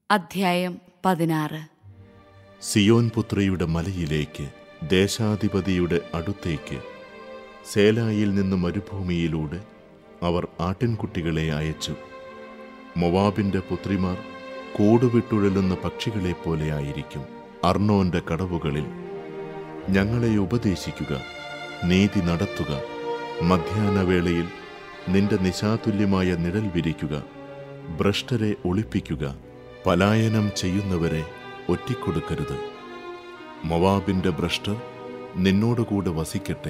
അധ്യായം പതിനാറ് സിയോൻ പുത്രിയുടെ മലയിലേക്ക് ദേശാധിപതിയുടെ അടുത്തേക്ക് സേലായിൽ നിന്ന് മരുഭൂമിയിലൂടെ അവർ ആട്ടിൻകുട്ടികളെ അയച്ചു മൊവാബിന്റെ പുത്രിമാർ കൂടുവിട്ടുഴലുന്ന പക്ഷികളെ പോലെ ആയിരിക്കും അർണോന്റെ കടവുകളിൽ ഞങ്ങളെ ഉപദേശിക്കുക നീതി നടത്തുക മധ്യാഹ്നവേളയിൽ നിന്റെ നിശാതുല്യമായ നിഴൽ വിരിക്കുക ഭ്രഷ്ടരെ ഒളിപ്പിക്കുക പലായനം ചെയ്യുന്നവരെ ഒറ്റിക്കൊടുക്കരുത് മൊവാബിന്റെ ഭ്രഷ്ടർ നിന്നോടുകൂടെ വസിക്കട്ടെ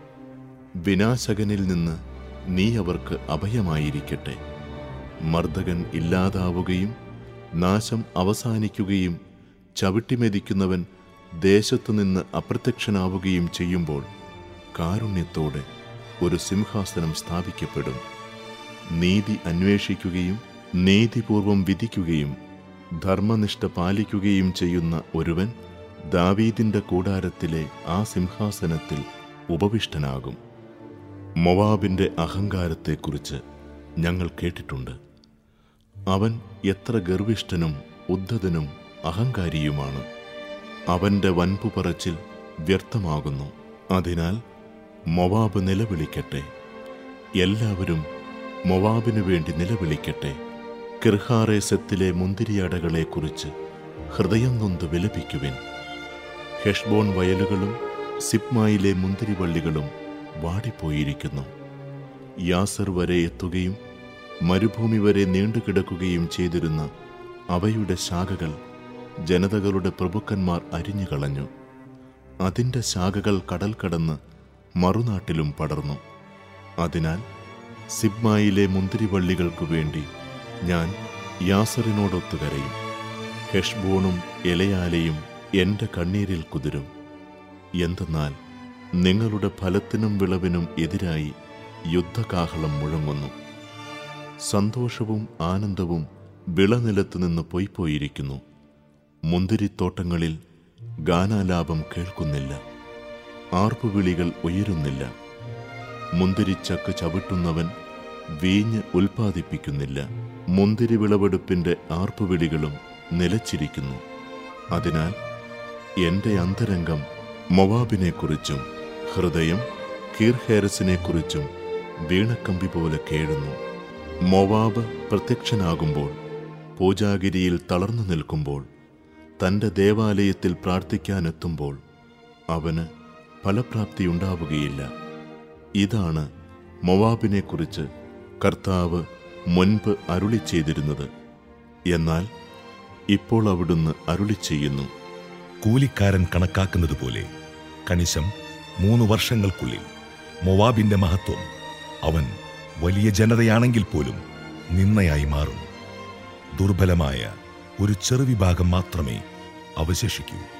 വിനാശകനിൽ നിന്ന് നീ അവർക്ക് അഭയമായിരിക്കട്ടെ മർദ്ദകൻ ഇല്ലാതാവുകയും നാശം അവസാനിക്കുകയും ചവിട്ടിമെതിക്കുന്നവൻ ദേശത്തുനിന്ന് അപ്രത്യക്ഷനാവുകയും ചെയ്യുമ്പോൾ കാരുണ്യത്തോടെ ഒരു സിംഹാസനം സ്ഥാപിക്കപ്പെടും നീതി അന്വേഷിക്കുകയും നീതിപൂർവം വിധിക്കുകയും ധർമ്മനിഷ്ഠ പാലിക്കുകയും ചെയ്യുന്ന ഒരുവൻ ദാവീദിന്റെ കൂടാരത്തിലെ ആ സിംഹാസനത്തിൽ ഉപവിഷ്ടനാകും മൊവാബിന്റെ അഹങ്കാരത്തെക്കുറിച്ച് ഞങ്ങൾ കേട്ടിട്ടുണ്ട് അവൻ എത്ര ഗർവിഷ്ഠനും ഉദ്ധതനും അഹങ്കാരിയുമാണ് അവന്റെ വൻപു പറച്ചിൽ വ്യർത്ഥമാകുന്നു അതിനാൽ മൊവാബ് നിലവിളിക്കട്ടെ എല്ലാവരും മൊവാബിനു വേണ്ടി നിലവിളിക്കട്ടെ കിർഹാറേസത്തിലെ മുന്തിരിയടകളെക്കുറിച്ച് ഹൃദയം നൊന്ത് വിലപിക്കുവിൻ ഹെഷ്ബോൺ വയലുകളും സിപ്മായിലെ മുന്തിരിവള്ളികളും വാടിപ്പോയിരിക്കുന്നു യാസർ വരെ എത്തുകയും മരുഭൂമി വരെ നീണ്ടുകിടക്കുകയും ചെയ്തിരുന്ന അവയുടെ ശാഖകൾ ജനതകളുടെ പ്രഭുക്കന്മാർ അരിഞ്ഞുകളഞ്ഞു അതിൻ്റെ ശാഖകൾ കടൽ കടന്ന് മറുനാട്ടിലും പടർന്നു അതിനാൽ സിബ്മായിലെ മുന്തിരിവള്ളികൾക്കു വേണ്ടി ഞാൻ യാസറിനോടൊത്തു കരയും ഹെഷ്ബോണും എലയാലയും എൻ്റെ കണ്ണീരിൽ കുതിരും എന്തെന്നാൽ നിങ്ങളുടെ ഫലത്തിനും വിളവിനും എതിരായി യുദ്ധകാഹളം മുഴങ്ങുന്നു സന്തോഷവും ആനന്ദവും വിളനിലത്തു നിന്ന് പൊയ്പോയിരിക്കുന്നു മുന്തിരിത്തോട്ടങ്ങളിൽ ഗാനാലാപം കേൾക്കുന്നില്ല ആർപ്പുവിളികൾ ഉയരുന്നില്ല മുന്തിരിച്ചക്ക് ചവിട്ടുന്നവൻ വീഞ്ഞ് ഉൽപ്പാദിപ്പിക്കുന്നില്ല മുന്തിരി വിളവെടുപ്പിന്റെ ആർപ്പുവിളികളും നിലച്ചിരിക്കുന്നു അതിനാൽ എന്റെ അന്തരംഗം മൊവാബിനെക്കുറിച്ചും ഹൃദയം കീർഹേരസിനെക്കുറിച്ചും വീണക്കമ്പി പോലെ കേഴുന്നു മൊവാബ് പ്രത്യക്ഷനാകുമ്പോൾ പൂജാഗിരിയിൽ തളർന്നു നിൽക്കുമ്പോൾ തന്റെ ദേവാലയത്തിൽ പ്രാർത്ഥിക്കാനെത്തുമ്പോൾ അവന് ഫലപ്രാപ്തിയുണ്ടാവുകയില്ല ഇതാണ് മൊവാബിനെക്കുറിച്ച് കർത്താവ് മുൻപ് അരുളി ചെയ്തിരുന്നത് എന്നാൽ ഇപ്പോൾ അവിടുന്ന് അരുളി ചെയ്യുന്നു കൂലിക്കാരൻ കണക്കാക്കുന്നത് പോലെ കണിശം മൂന്ന് വർഷങ്ങൾക്കുള്ളിൽ മൊവാബിന്റെ മഹത്വം അവൻ വലിയ ജനതയാണെങ്കിൽ പോലും നിന്നയായി മാറും ദുർബലമായ ഒരു ചെറുവിഭാഗം മാത്രമേ അവശേഷിക്കൂ